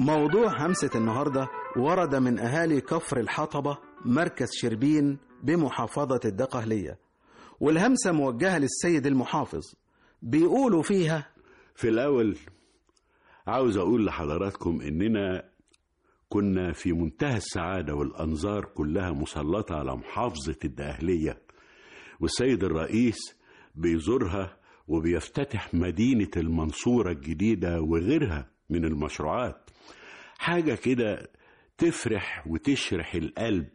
موضوع همسة النهاردة ورد من أهالي كفر الحطبة مركز شربين بمحافظة الدقهلية والهمسة موجهة للسيد المحافظ بيقولوا فيها في الأول عاوز أقول لحضراتكم إننا كنا في منتهى السعادة والأنظار كلها مسلطة على محافظة الدقهلية والسيد الرئيس بيزورها وبيفتتح مدينة المنصورة الجديدة وغيرها من المشروعات حاجة كده تفرح وتشرح القلب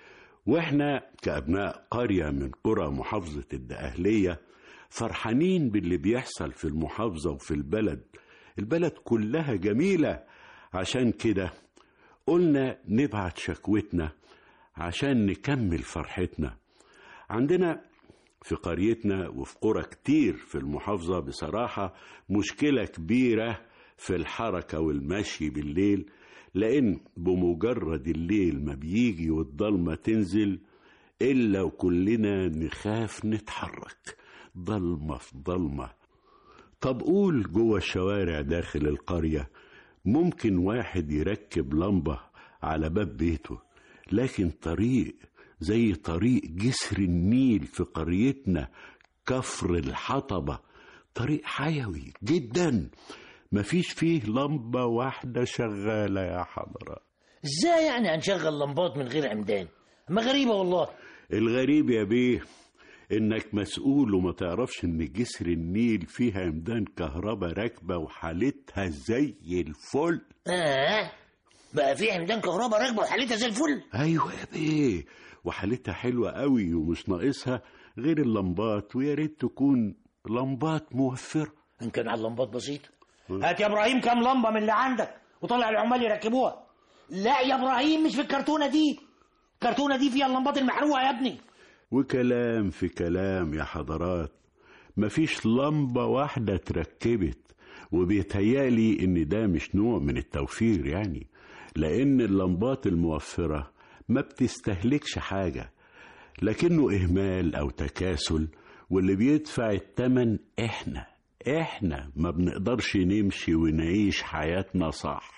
واحنا كأبناء قرية من قرى محافظة الدقهلية فرحانين باللي بيحصل في المحافظة وفي البلد البلد كلها جميلة عشان كده قلنا نبعت شكوتنا عشان نكمل فرحتنا عندنا في قريتنا وفي قرى كتير في المحافظة بصراحة مشكلة كبيرة في الحركة والمشي بالليل لأن بمجرد الليل ما بيجي والضلمة تنزل إلا وكلنا نخاف نتحرك ضلمة في ضلمة طب قول جوه الشوارع داخل القرية ممكن واحد يركب لمبة على باب بيته لكن طريق زي طريق جسر النيل في قريتنا كفر الحطبة طريق حيوي جدا مفيش فيه لمبة واحدة شغالة يا حضرة ازاي يعني هنشغل لمبات من غير عمدان ما غريبة والله الغريب يا بيه انك مسؤول وما تعرفش ان جسر النيل فيها عمدان كهرباء راكبة وحالتها زي الفل اه بقى في عمدان كهرباء راكبة وحالتها زي الفل ايوه يا بيه وحالتها حلوة قوي ومش ناقصها غير اللمبات ويا ريت تكون لمبات موفرة ان كان على اللمبات بسيطة هات يا ابراهيم كام لمبة من اللي عندك وطلع العمال يركبوها لا يا ابراهيم مش في الكرتونة دي الكرتونة دي فيها اللمبات المحروقة يا ابني وكلام في كلام يا حضرات مفيش لمبة واحدة اتركبت وبيتهيألي إن ده مش نوع من التوفير يعني لأن اللمبات الموفرة ما بتستهلكش حاجة لكنه إهمال أو تكاسل واللي بيدفع التمن إحنا إحنا ما بنقدرش نمشي ونعيش حياتنا صح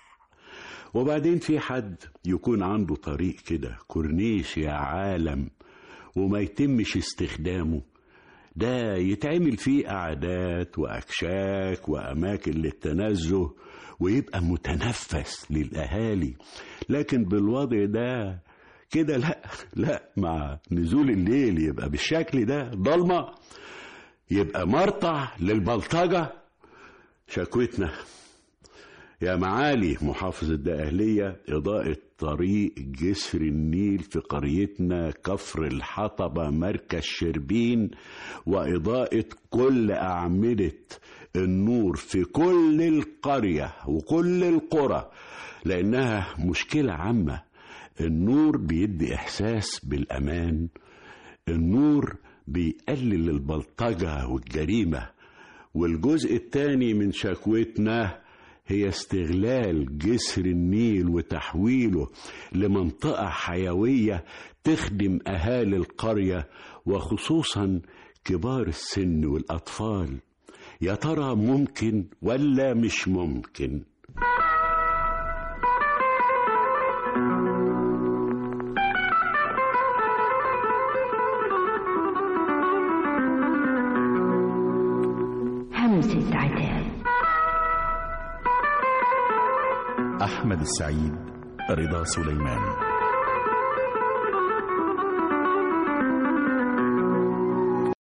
وبعدين في حد يكون عنده طريق كده كورنيش يا عالم وما يتمش استخدامه ده يتعمل فيه قعدات وأكشاك وأماكن للتنزه ويبقى متنفس للأهالي لكن بالوضع ده كده لا لا مع نزول الليل يبقى بالشكل ده ضلمة يبقى مرتع للبلطجة شكوتنا يا معالي محافظ الدقهلية إضاءة طريق جسر النيل في قريتنا كفر الحطبة مركز شربين وإضاءة كل أعمدة النور في كل القرية وكل القرى لأنها مشكلة عامة النور بيدي إحساس بالأمان النور بيقلل البلطجة والجريمة والجزء الثاني من شكوتنا هي استغلال جسر النيل وتحويله لمنطقة حيوية تخدم أهالي القرية وخصوصا كبار السن والأطفال يا ترى ممكن ولا مش ممكن همسة عتاب أحمد السعيد رضا سليمان